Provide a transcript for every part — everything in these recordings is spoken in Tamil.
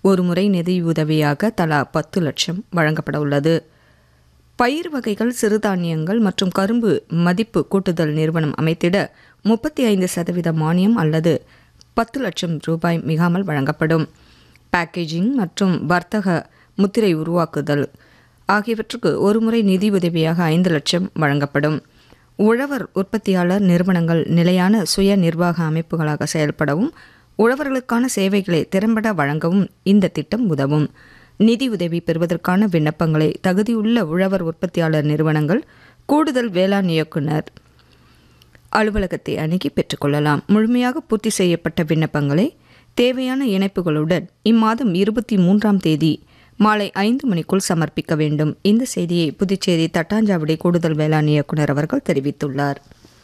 ஒருமுறை நிதியுதவியாக தலா பத்து லட்சம் வழங்கப்பட உள்ளது பயிர் வகைகள் சிறுதானியங்கள் மற்றும் கரும்பு மதிப்பு கூட்டுதல் நிறுவனம் அமைத்திட முப்பத்தி ஐந்து சதவீத மானியம் அல்லது பத்து லட்சம் ரூபாய் மிகாமல் வழங்கப்படும் பேக்கேஜிங் மற்றும் வர்த்தக முத்திரை உருவாக்குதல் ஆகியவற்றுக்கு ஒருமுறை நிதி உதவியாக ஐந்து லட்சம் வழங்கப்படும் உழவர் உற்பத்தியாளர் நிறுவனங்கள் நிலையான சுய நிர்வாக அமைப்புகளாக செயல்படவும் உழவர்களுக்கான சேவைகளை திறம்பட வழங்கவும் இந்த திட்டம் உதவும் நிதி உதவி பெறுவதற்கான விண்ணப்பங்களை தகுதியுள்ள உழவர் உற்பத்தியாளர் நிறுவனங்கள் கூடுதல் வேளாண் இயக்குனர் அலுவலகத்தை அணுகி பெற்றுக்கொள்ளலாம் முழுமையாக பூர்த்தி செய்யப்பட்ட விண்ணப்பங்களை தேவையான இணைப்புகளுடன் இம்மாதம் இருபத்தி மூன்றாம் தேதி மாலை ஐந்து மணிக்குள் சமர்ப்பிக்க வேண்டும் இந்த செய்தியை புதுச்சேரி தட்டாஞ்சாவடி கூடுதல் வேளாண் இயக்குனர் அவர்கள் தெரிவித்துள்ளார்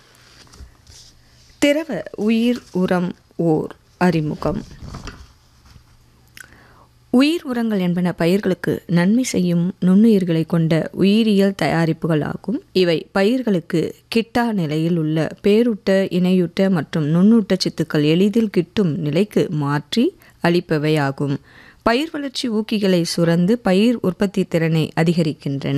திரவ உயிர் உரம் ஓர் அறிமுகம் உயிர் உரங்கள் என்பன பயிர்களுக்கு நன்மை செய்யும் நுண்ணுயிர்களை கொண்ட உயிரியல் தயாரிப்புகள் ஆகும் இவை பயிர்களுக்கு கிட்டா நிலையில் உள்ள பேரூட்ட இணையூட்ட மற்றும் நுண்ணூட்ட சித்துக்கள் எளிதில் கிட்டும் நிலைக்கு மாற்றி அளிப்பவை ஆகும் பயிர் வளர்ச்சி ஊக்கிகளை சுரந்து பயிர் உற்பத்தி திறனை அதிகரிக்கின்றன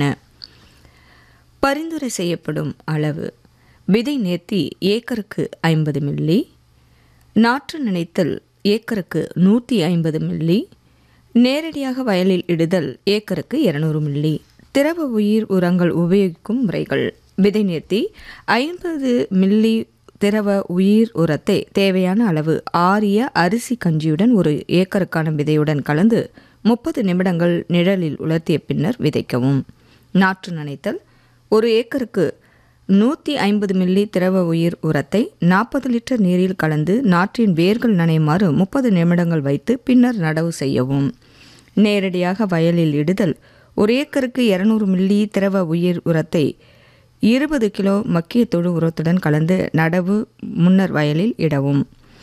பரிந்துரை செய்யப்படும் அளவு விதை நேர்த்தி ஏக்கருக்கு ஐம்பது மில்லி நாற்று நினைத்தல் ஏக்கருக்கு நூற்றி ஐம்பது மில்லி நேரடியாக வயலில் இடுதல் ஏக்கருக்கு இருநூறு மில்லி திரவ உயிர் உரங்கள் உபயோகிக்கும் முறைகள் விதை நேர்த்தி ஐம்பது மில்லி திரவ உயிர் உரத்தை தேவையான அளவு ஆரிய அரிசி கஞ்சியுடன் ஒரு ஏக்கருக்கான விதையுடன் கலந்து முப்பது நிமிடங்கள் நிழலில் உலர்த்திய பின்னர் விதைக்கவும் நாற்று நனைத்தல் ஒரு ஏக்கருக்கு நூற்றி ஐம்பது மில்லி திரவ உயிர் உரத்தை நாற்பது லிட்டர் நீரில் கலந்து நாற்றின் வேர்கள் நனையுமாறு முப்பது நிமிடங்கள் வைத்து பின்னர் நடவு செய்யவும் நேரடியாக வயலில் இடுதல் ஒரு ஏக்கருக்கு இருநூறு மில்லி திரவ உயிர் உரத்தை இருபது கிலோ மக்கிய தொழு உரத்துடன் கலந்து நடவு முன்னர் வயலில் இடவும்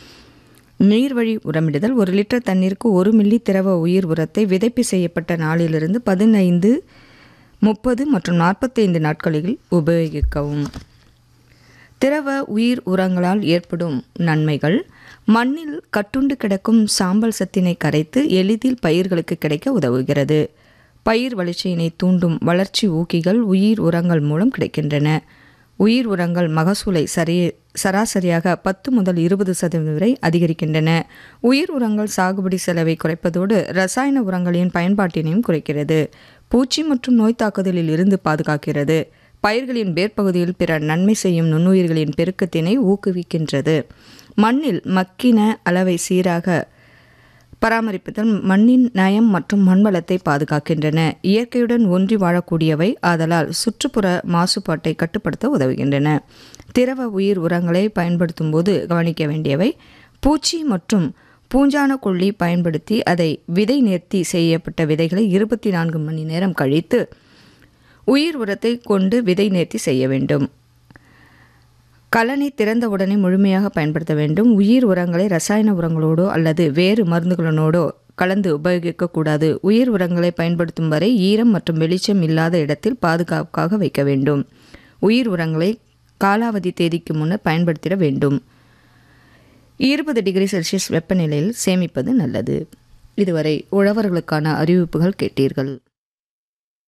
நீர்வழி உரமிடுதல் ஒரு லிட்டர் தண்ணீருக்கு ஒரு மில்லி திரவ உயிர் உரத்தை விதைப்பு செய்யப்பட்ட நாளிலிருந்து பதினைந்து முப்பது மற்றும் நாற்பத்தைந்து நாட்களில் உபயோகிக்கவும் திரவ உயிர் உரங்களால் ஏற்படும் நன்மைகள் மண்ணில் கட்டுண்டு கிடக்கும் சாம்பல் சத்தினை கரைத்து எளிதில் பயிர்களுக்கு கிடைக்க உதவுகிறது பயிர் வளர்ச்சியினை தூண்டும் வளர்ச்சி ஊக்கிகள் உயிர் உரங்கள் மூலம் கிடைக்கின்றன உயிர் உரங்கள் மகசூலை சரி சராசரியாக பத்து முதல் இருபது சதவீதம் வரை அதிகரிக்கின்றன உயிர் உரங்கள் சாகுபடி செலவை குறைப்பதோடு ரசாயன உரங்களின் பயன்பாட்டினையும் குறைக்கிறது பூச்சி மற்றும் நோய் தாக்குதலில் இருந்து பாதுகாக்கிறது பயிர்களின் வேர்ப்பகுதியில் பிற நன்மை செய்யும் நுண்ணுயிர்களின் பெருக்கத்தினை ஊக்குவிக்கின்றது மண்ணில் மக்கின அளவை சீராக பராமரிப்பதில் மண்ணின் நயம் மற்றும் மண்வளத்தை பாதுகாக்கின்றன இயற்கையுடன் ஒன்றி வாழக்கூடியவை ஆதலால் சுற்றுப்புற மாசுபாட்டை கட்டுப்படுத்த உதவுகின்றன திரவ உயிர் உரங்களை பயன்படுத்தும் போது கவனிக்க வேண்டியவை பூச்சி மற்றும் பூஞ்சான கொல்லி பயன்படுத்தி அதை விதை நேர்த்தி செய்யப்பட்ட விதைகளை இருபத்தி நான்கு மணி நேரம் கழித்து உயிர் உரத்தை கொண்டு விதை நேர்த்தி செய்ய வேண்டும் கலனை திறந்தவுடனே முழுமையாக பயன்படுத்த வேண்டும் உயிர் உரங்களை ரசாயன உரங்களோடோ அல்லது வேறு மருந்துகளோடோ கலந்து உபயோகிக்கக்கூடாது உயிர் உரங்களை பயன்படுத்தும் வரை ஈரம் மற்றும் வெளிச்சம் இல்லாத இடத்தில் பாதுகாப்பாக வைக்க வேண்டும் உயிர் உரங்களை காலாவதி தேதிக்கு முன்னர் பயன்படுத்திட வேண்டும் இருபது டிகிரி செல்சியஸ் வெப்பநிலையில் சேமிப்பது நல்லது இதுவரை உழவர்களுக்கான அறிவிப்புகள் கேட்டீர்கள்